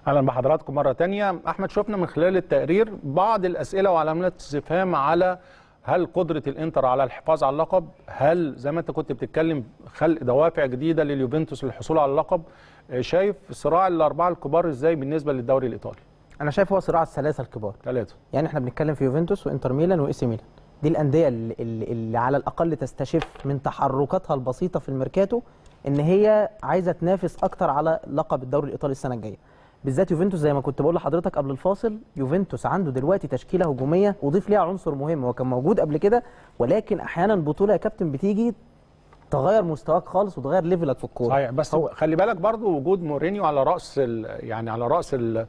اهلا بحضراتكم مره تانية احمد شفنا من خلال التقرير بعض الاسئله وعلامات استفهام على هل قدره الانتر على الحفاظ على اللقب هل زي ما انت كنت بتتكلم خلق دوافع جديده لليوفنتوس للحصول على اللقب شايف صراع الاربعه الكبار ازاي بالنسبه للدوري الايطالي انا شايف هو صراع الثلاثه الكبار ثلاثه يعني احنا بنتكلم في يوفنتوس وانتر ميلان واي سي ميلان دي الانديه اللي, اللي على الاقل تستشف من تحركاتها البسيطه في الميركاتو ان هي عايزه تنافس اكتر على لقب الدوري الايطالي السنه الجايه بالذات يوفنتوس زي ما كنت بقول لحضرتك قبل الفاصل يوفنتوس عنده دلوقتي تشكيله هجوميه وضيف ليها عنصر مهم هو كان موجود قبل كده ولكن احيانا بطوله يا كابتن بتيجي تغير مستواك خالص وتغير ليفلك في الكوره صحيح بس هو خلي بالك برضو وجود مورينيو على راس يعني على راس ال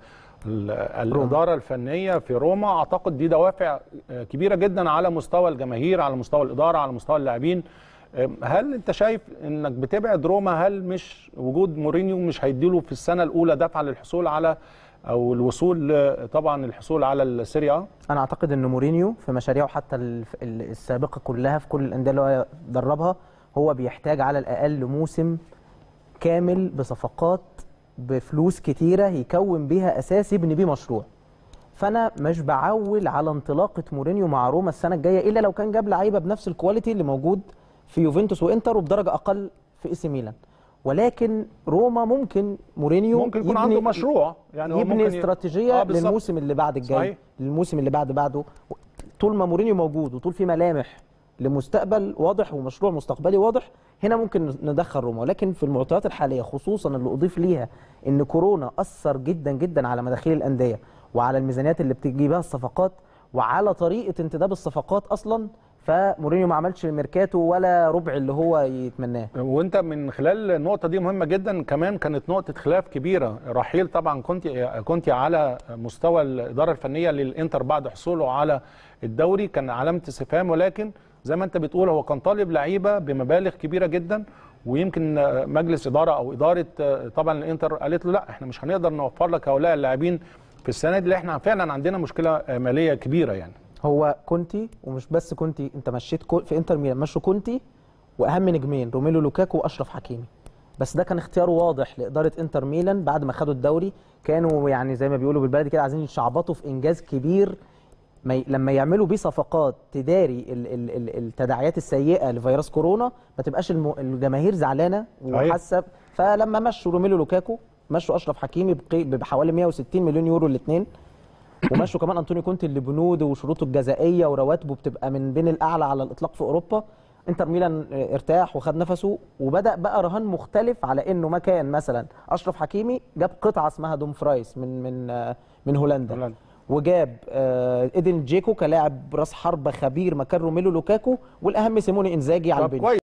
الاداره الفنيه في روما اعتقد دي دوافع كبيره جدا على مستوى الجماهير على مستوى الاداره على مستوى اللاعبين هل انت شايف انك بتبعد روما هل مش وجود مورينيو مش هيديله في السنه الاولى دفعه للحصول على او الوصول طبعا الحصول على السيريا انا اعتقد ان مورينيو في مشاريعه حتى السابقه كلها في كل الانديه اللي هو دربها هو بيحتاج على الاقل موسم كامل بصفقات بفلوس كتيره يكون بيها اساس يبني بيه مشروع فانا مش بعول على انطلاقه مورينيو مع روما السنه الجايه الا لو كان جاب لعيبه بنفس الكواليتي اللي موجود في يوفنتوس وانتر وبدرجه اقل في اي سي ميلان ولكن روما ممكن مورينيو ممكن يكون عنده مشروع يعني يبني ممكن استراتيجيه آه للموسم اللي بعد الجاي صحيح. للموسم اللي بعد بعده طول ما مورينيو موجود وطول في ملامح لمستقبل واضح ومشروع مستقبلي واضح هنا ممكن ندخل روما ولكن في المعطيات الحاليه خصوصا اللي اضيف ليها ان كورونا اثر جدا جدا على مداخيل الانديه وعلى الميزانيات اللي بتجيبها الصفقات وعلى طريقه انتداب الصفقات اصلا فمورينيو ما عملش ميركاتو ولا ربع اللي هو يتمناه وانت من خلال النقطه دي مهمه جدا كمان كانت نقطه خلاف كبيره رحيل طبعا كنت كنت على مستوى الاداره الفنيه للانتر بعد حصوله على الدوري كان علامه استفهام ولكن زي ما انت بتقول هو كان طالب لعيبه بمبالغ كبيره جدا ويمكن مجلس اداره او اداره طبعا الانتر قالت له لا احنا مش هنقدر نوفر لك هؤلاء اللاعبين في السنه دي اللي احنا فعلا عندنا مشكله ماليه كبيره يعني هو كونتي ومش بس كونتي انت مشيت كو في انتر ميلان مشوا كونتي واهم نجمين روميلو لوكاكو واشرف حكيمي بس ده كان اختيار واضح لاداره انتر ميلان بعد ما خدوا الدوري كانوا يعني زي ما بيقولوا بالبلدي كده عايزين يشعبطوا في انجاز كبير ما ي... لما يعملوا بيه صفقات تداري ال... ال... ال... التداعيات السيئه لفيروس كورونا ما تبقاش الم... الجماهير زعلانه وحاسه فلما مشوا روميلو لوكاكو مشوا اشرف حكيمي بقي... بحوالي 160 مليون يورو الاثنين ومشوا كمان انطونيو كونتي اللي بنوده وشروطه الجزائيه ورواتبه بتبقى من بين الاعلى على الاطلاق في اوروبا انتر ميلان ارتاح وخد نفسه وبدا بقى رهان مختلف على انه مكان مثلا اشرف حكيمي جاب قطعه اسمها دوم فرايس من من من هولندا هولندا وجاب ايدن جيكو كلاعب راس حربه خبير مكان روميلو لوكاكو والاهم سيموني انزاجي على البنش